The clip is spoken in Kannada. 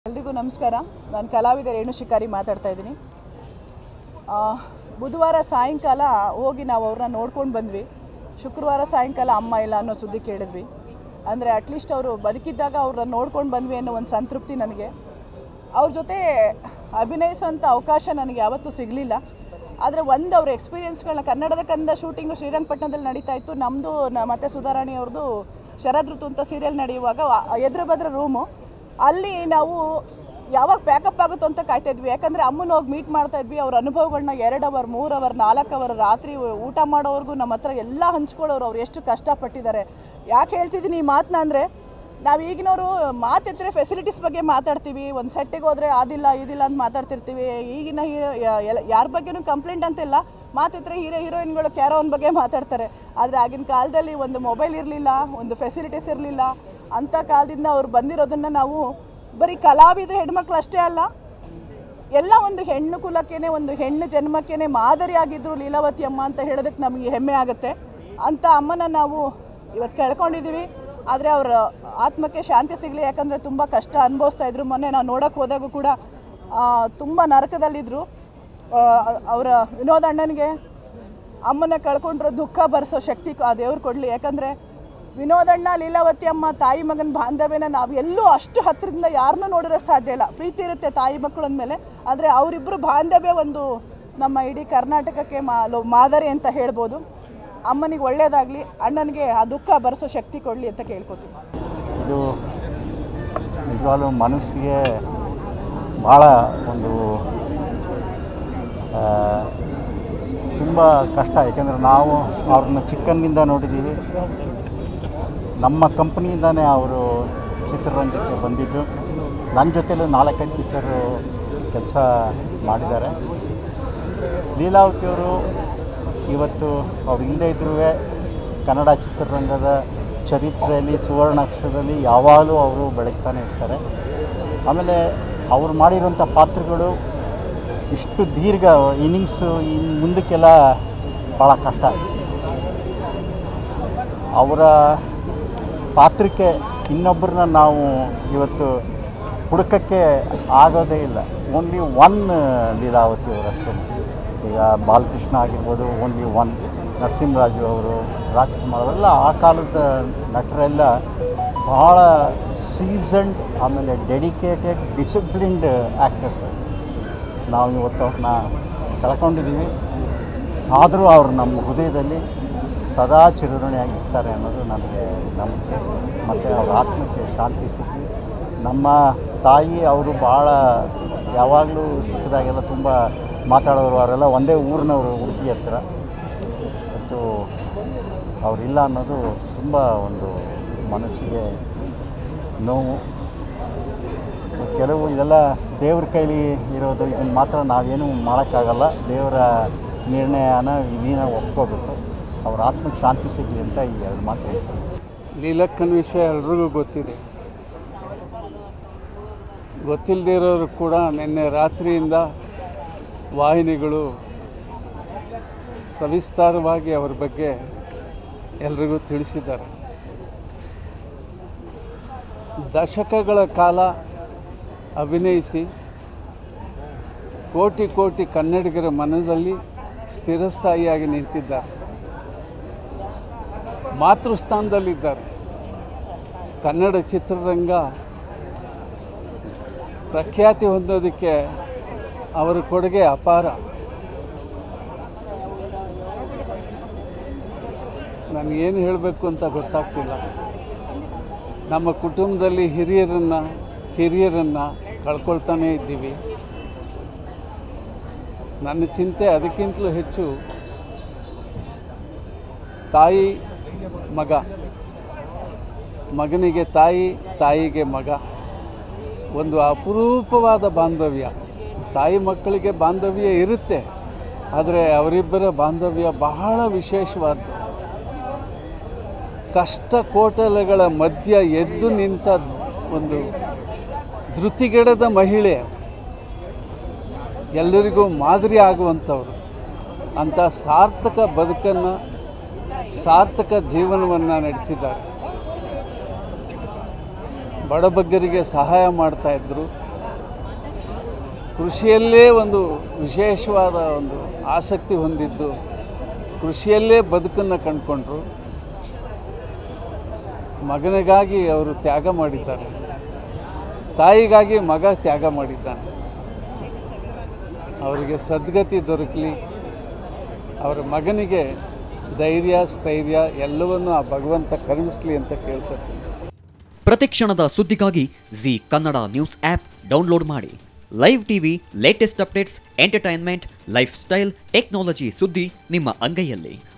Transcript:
ಎಲ್ರಿಗೂ ನಮಸ್ಕಾರ ನಾನು ಕಲಾವಿದ ರೇಣು ಶಿಕಾರಿ ಮಾತಾಡ್ತಾ ಇದ್ದೀನಿ ಆ, ಬುಧವಾರ ಸಾಯಂಕಾಲ ಹೋಗಿ ನಾವು ಅವ್ರನ್ನ ನೋಡ್ಕೊಂಡು ಬಂದ್ವಿ ಶುಕ್ರವಾರ ಸಾಯಂಕಾಲ ಅಮ್ಮ ಇಲ್ಲ ಅನ್ನೋ ಸುದ್ದಿ ಕೇಳಿದ್ವಿ ಅಂದರೆ ಅಟ್ಲೀಸ್ಟ್ ಅವರು ಬದುಕಿದ್ದಾಗ ಅವ್ರನ್ನ ನೋಡ್ಕೊಂಡು ಬಂದ್ವಿ ಅನ್ನೋ ಒಂದು ಸಂತೃಪ್ತಿ ನನಗೆ ಅವ್ರ ಜೊತೆ ಅಭಿನಯಿಸೋಂಥ ಅವಕಾಶ ನನಗೆ ಯಾವತ್ತೂ ಸಿಗಲಿಲ್ಲ ಆದರೆ ಒಂದು ಅವ್ರ ಎಕ್ಸ್ಪೀರಿಯನ್ಸ್ಗಳನ್ನ ಕನ್ನಡದ ಕಂದ ಶೂಟಿಂಗು ಶ್ರೀರಂಗಪಟ್ಟಣದಲ್ಲಿ ನಡೀತಾ ಇತ್ತು ನಮ್ಮದು ಮತ್ತು ಸುಧಾರಾಣಿ ಅವ್ರದ್ದು ಶರದ್ ಋತು ಅಂತ ಸೀರಿಯಲ್ ನಡೆಯುವಾಗ ಎದುರು ಬದ್ರ ರೂಮು ಅಲ್ಲಿ ನಾವು ಯಾವಾಗ ಪ್ಯಾಕಪ್ ಆಗುತ್ತೋ ಅಂತ ಕಾಯ್ತಾ ಇದ್ವಿ ಯಾಕಂದರೆ ಅಮ್ಮನ ಹೋಗಿ ಮೀಟ್ ಮಾಡ್ತಾ ಇದ್ವಿ ಅವ್ರ ಅನುಭವಗಳನ್ನ ಎರಡು ಅವರ್ ಮೂರು ಅವರ್ ನಾಲ್ಕು ಅವರ್ ರಾತ್ರಿ ಊಟ ಮಾಡೋವರೆಗೂ ನಮ್ಮ ಹತ್ರ ಎಲ್ಲ ಹಂಚ್ಕೊಳ್ಳೋರು ಅವ್ರು ಎಷ್ಟು ಕಷ್ಟಪಟ್ಟಿದ್ದಾರೆ ಯಾಕೆ ಹೇಳ್ತಿದ್ದೀನಿ ಈ ಮಾತನ್ನ ಅಂದರೆ ನಾವು ಈಗಿನವರು ಮಾತೆತ್ತರೆ ಫೆಸಿಲಿಟೀಸ್ ಬಗ್ಗೆ ಮಾತಾಡ್ತೀವಿ ಒಂದು ಸೆಟ್ಟಿಗೆ ಹೋದರೆ ಅದಿಲ್ಲ ಇದಿಲ್ಲ ಅಂತ ಮಾತಾಡ್ತಿರ್ತೀವಿ ಈಗಿನ ಹೀರೋ ಯಾರ ಬಗ್ಗೆನೂ ಕಂಪ್ಲೇಂಟ್ ಅಂತಿಲ್ಲ ಮಾತೆತ್ತರೆ ಹೀರೋ ಹೀರೋಯಿನ್ಗಳು ಕ್ಯಾರೋನ್ ಬಗ್ಗೆ ಮಾತಾಡ್ತಾರೆ ಆದರೆ ಆಗಿನ ಕಾಲದಲ್ಲಿ ಒಂದು ಮೊಬೈಲ್ ಇರಲಿಲ್ಲ ಒಂದು ಫೆಸಿಲಿಟೀಸ್ ಇರಲಿಲ್ಲ ಅಂಥ ಕಾಲದಿಂದ ಅವ್ರು ಬಂದಿರೋದನ್ನು ನಾವು ಬರೀ ಕಲಾವಿದರು ಹೆಣ್ಮಕ್ಳು ಅಷ್ಟೇ ಅಲ್ಲ ಎಲ್ಲ ಒಂದು ಹೆಣ್ಣು ಕುಲಕ್ಕೇನೆ ಒಂದು ಹೆಣ್ಣು ಜನ್ಮಕ್ಕೇನೆ ಮಾದರಿಯಾಗಿದ್ದರು ಲೀಲಾವತಿ ಅಮ್ಮ ಅಂತ ಹೇಳೋದಕ್ಕೆ ನಮಗೆ ಹೆಮ್ಮೆ ಆಗುತ್ತೆ ಅಂಥ ಅಮ್ಮನ ನಾವು ಇವತ್ತು ಕಳ್ಕೊಂಡಿದ್ದೀವಿ ಆದರೆ ಅವರ ಆತ್ಮಕ್ಕೆ ಶಾಂತಿ ಸಿಗಲಿ ಯಾಕಂದರೆ ತುಂಬ ಕಷ್ಟ ಅನುಭವಿಸ್ತಾ ಇದ್ರು ಮೊನ್ನೆ ನಾವು ನೋಡೋಕೆ ಹೋದಾಗೂ ಕೂಡ ತುಂಬ ನರಕದಲ್ಲಿದ್ದರು ಅವರ ವಿನೋದ್ ಅಣ್ಣನಿಗೆ ಅಮ್ಮನ ಕಳ್ಕೊಂಡ್ರು ದುಃಖ ಭರಿಸೋ ಶಕ್ತಿ ಆ ದೇವ್ರು ಕೊಡಲಿ ಯಾಕಂದರೆ ವಿನೋದಣ್ಣ ಲೀಲಾವತಿ ಅಮ್ಮ ತಾಯಿ ಮಗನ ಬಾಂಧವ್ಯನ ನಾವು ಎಲ್ಲೂ ಅಷ್ಟು ಹತ್ತಿರದಿಂದ ಯಾರನ್ನೂ ನೋಡಿರೋಕ್ಕೆ ಸಾಧ್ಯ ಇಲ್ಲ ಪ್ರೀತಿ ಇರುತ್ತೆ ತಾಯಿ ಮಕ್ಕಳ ಮೇಲೆ ಆದರೆ ಅವರಿಬ್ಬರು ಬಾಂಧವ್ಯ ಒಂದು ನಮ್ಮ ಇಡೀ ಕರ್ನಾಟಕಕ್ಕೆ ಮಾ ಲೋ- ಮಾದರಿ ಅಂತ ಹೇಳ್ಬೋದು ಅಮ್ಮನಿಗೆ ಒಳ್ಳೇದಾಗಲಿ ಅಣ್ಣನಿಗೆ ಆ ದುಃಖ ಭರಿಸೋ ಶಕ್ತಿ ಕೊಡಲಿ ಅಂತ ಕೇಳ್ಕೊತೀನಿ ಇದು ನಿಜವಾಗ್ಲೂ ಮನಸ್ಸಿಗೆ ಭಾಳ ಒಂದು ತುಂಬ ಕಷ್ಟ ಯಾಕೆಂದರೆ ನಾವು ಅವ್ರನ್ನ ಚಿಕ್ಕನ್ನಿಂದ ನೋಡಿದ್ದೀವಿ ನಮ್ಮ ಕಂಪ್ನಿಯಿಂದನೇ ಅವರು ಚಿತ್ರರಂಗಕ್ಕೆ ಬಂದಿದ್ದು ನನ್ನ ಜೊತೆಲೂ ನಾಲ್ಕೈದು ಪಿಕ್ಚರು ಕೆಲಸ ಮಾಡಿದ್ದಾರೆ ಲೀಲಾವತಿಯವರು ಇವತ್ತು ಅವ್ರು ಇಲ್ಲದೇ ಇದ್ರೂ ಕನ್ನಡ ಚಿತ್ರರಂಗದ ಚರಿತ್ರೆಯಲ್ಲಿ ಸುವರ್ಣಾಕ್ಷರದಲ್ಲಿ ಯಾವಾಗಲೂ ಅವರು ಬೆಳಗ್ತಾನೆ ಇರ್ತಾರೆ ಆಮೇಲೆ ಅವ್ರು ಮಾಡಿರೋಂಥ ಪಾತ್ರಗಳು ಇಷ್ಟು ದೀರ್ಘ ಇನ್ನಿಂಗ್ಸು ಇನ್ನು ಮುಂದಕ್ಕೆಲ್ಲ ಭಾಳ ಕಷ್ಟ ಅವರ ಪಾತ್ರಕ್ಕೆ ಇನ್ನೊಬ್ಬರನ್ನ ನಾವು ಇವತ್ತು ಹುಡುಕಕ್ಕೆ ಆಗೋದೇ ಇಲ್ಲ ಓನ್ಲಿ ಒನ್ ಲೀಲಾವತಿ ಅವರು ಅಷ್ಟೇ ಈಗ ಬಾಲಕೃಷ್ಣ ಆಗಿರ್ಬೋದು ಓನ್ಲಿ ಒನ್ ನರಸಿಂಹರಾಜು ಅವರು ರಾಜ್ಕುಮಾರ್ ಅವರೆಲ್ಲ ಆ ಕಾಲದ ನಟರೆಲ್ಲ ಭಾಳ ಸೀಸನ್ಡ್ ಆಮೇಲೆ ಡೆಡಿಕೇಟೆಡ್ ಡಿಸಿಪ್ಲಿನ್ಡ್ ಆ್ಯಕ್ಟರ್ಸ್ ನಾವು ಇವತ್ತು ಅವ್ರನ್ನ ಕಳ್ಕೊಂಡಿದ್ದೀವಿ ಆದರೂ ಅವರು ನಮ್ಮ ಹೃದಯದಲ್ಲಿ ಸದಾ ಚಿರಋಣಿಯಾಗಿರ್ತಾರೆ ಅನ್ನೋದು ನನಗೆ ನಂಬಿಕೆ ಮತ್ತು ಅವ್ರ ಆತ್ಮಕ್ಕೆ ಶಾಂತಿ ಸಿಗಲಿ ನಮ್ಮ ತಾಯಿ ಅವರು ಭಾಳ ಯಾವಾಗಲೂ ಸಿಕ್ಕಿದಾಗೆಲ್ಲ ತುಂಬ ಮಾತಾಡೋರು ಅವರೆಲ್ಲ ಒಂದೇ ಊರಿನವರು ಉಡುಪಿ ಹತ್ರ ಮತ್ತು ಅವರಿಲ್ಲ ಅನ್ನೋದು ತುಂಬ ಒಂದು ಮನಸ್ಸಿಗೆ ನೋವು ಸೊ ಕೆಲವು ಇದೆಲ್ಲ ದೇವ್ರ ಕೈಲಿ ಇರೋದು ಇದನ್ನು ಮಾತ್ರ ನಾವೇನು ಮಾಡೋಕ್ಕಾಗಲ್ಲ ದೇವರ ನಿರ್ಣಯನ ಇದನ್ನ ಒಪ್ಕೋಬೇಕು ಅವ್ರ ಆತ್ಮಕ್ಕೆ ಶಾಂತಿ ಸಿಗಲಿ ಅಂತ ಈ ಎರಡು ಮಾತು ಹೇಳ್ತೀನಿ ಲೀಲಕ್ಕನ ವಿಷಯ ಎಲ್ರಿಗೂ ಗೊತ್ತಿದೆ ಗೊತ್ತಿಲ್ಲದೆ ಇರೋರು ಕೂಡ ನಿನ್ನೆ ರಾತ್ರಿಯಿಂದ ವಾಹಿನಿಗಳು ಸವಿಸ್ತಾರವಾಗಿ ಅವ್ರ ಬಗ್ಗೆ ಎಲ್ರಿಗೂ ತಿಳಿಸಿದ್ದಾರೆ ದಶಕಗಳ ಕಾಲ ಅಭಿನಯಿಸಿ ಕೋಟಿ ಕೋಟಿ ಕನ್ನಡಿಗರ ಮನದಲ್ಲಿ ಸ್ಥಿರಸ್ಥಾಯಿಯಾಗಿ ನಿಂತಿದ್ದಾರೆ ಮಾತೃಸ್ಥಾನದಲ್ಲಿದ್ದಾರೆ ಕನ್ನಡ ಚಿತ್ರರಂಗ ಪ್ರಖ್ಯಾತಿ ಹೊಂದೋದಕ್ಕೆ ಅವರ ಕೊಡುಗೆ ಅಪಾರ ನನಗೇನು ಹೇಳಬೇಕು ಅಂತ ಗೊತ್ತಾಗ್ತಿಲ್ಲ ನಮ್ಮ ಕುಟುಂಬದಲ್ಲಿ ಹಿರಿಯರನ್ನು ಕಿರಿಯರನ್ನು ಕಳ್ಕೊಳ್ತಾನೇ ಇದ್ದೀವಿ ನನ್ನ ಚಿಂತೆ ಅದಕ್ಕಿಂತಲೂ ಹೆಚ್ಚು ತಾಯಿ ಮಗ ಮಗನಿಗೆ ತಾಯಿ ತಾಯಿಗೆ ಮಗ ಒಂದು ಅಪರೂಪವಾದ ಬಾಂಧವ್ಯ ತಾಯಿ ಮಕ್ಕಳಿಗೆ ಬಾಂಧವ್ಯ ಇರುತ್ತೆ ಆದರೆ ಅವರಿಬ್ಬರ ಬಾಂಧವ್ಯ ಬಹಳ ವಿಶೇಷವಾದ್ದು ಕಷ್ಟ ಕೋಟಲೆಗಳ ಮಧ್ಯ ಎದ್ದು ನಿಂತ ಒಂದು ಧೃತಿಗೆಡದ ಮಹಿಳೆ ಎಲ್ಲರಿಗೂ ಮಾದರಿ ಆಗುವಂಥವ್ರು ಅಂಥ ಸಾರ್ಥಕ ಬದುಕನ್ನು ಸಾರ್ಥಕ ಜೀವನವನ್ನು ನಡೆಸಿದ್ದಾರೆ ಬಡಬಗ್ಗರಿಗೆ ಸಹಾಯ ಮಾಡ್ತಾಯಿದ್ರು ಕೃಷಿಯಲ್ಲೇ ಒಂದು ವಿಶೇಷವಾದ ಒಂದು ಆಸಕ್ತಿ ಹೊಂದಿದ್ದು ಕೃಷಿಯಲ್ಲೇ ಬದುಕನ್ನು ಕಂಡುಕೊಂಡ್ರು ಮಗನಿಗಾಗಿ ಅವರು ತ್ಯಾಗ ಮಾಡಿದ್ದಾರೆ ತಾಯಿಗಾಗಿ ಮಗ ತ್ಯಾಗ ಮಾಡಿದ್ದಾನೆ ಅವರಿಗೆ ಸದ್ಗತಿ ದೊರಕಲಿ ಅವರ ಮಗನಿಗೆ ಧೈರ್ಯ ಸ್ಥೈರ್ಯ ಎಲ್ಲವನ್ನು ಆ ಭಗವಂತ ಕರುಣಿಸ್ಲಿ ಅಂತ ಕೇಳ್ಕೊತೀನಿ ಪ್ರತಿಕ್ಷಣದ ಸುದ್ದಿಗಾಗಿ Zee Kannada news app download ಮಾಡಿ live TV latest updates entertainment lifestyle technology ಸುದ್ದಿ ನಿಮ್ಮ ಅಂಗೈಯಲ್ಲಿ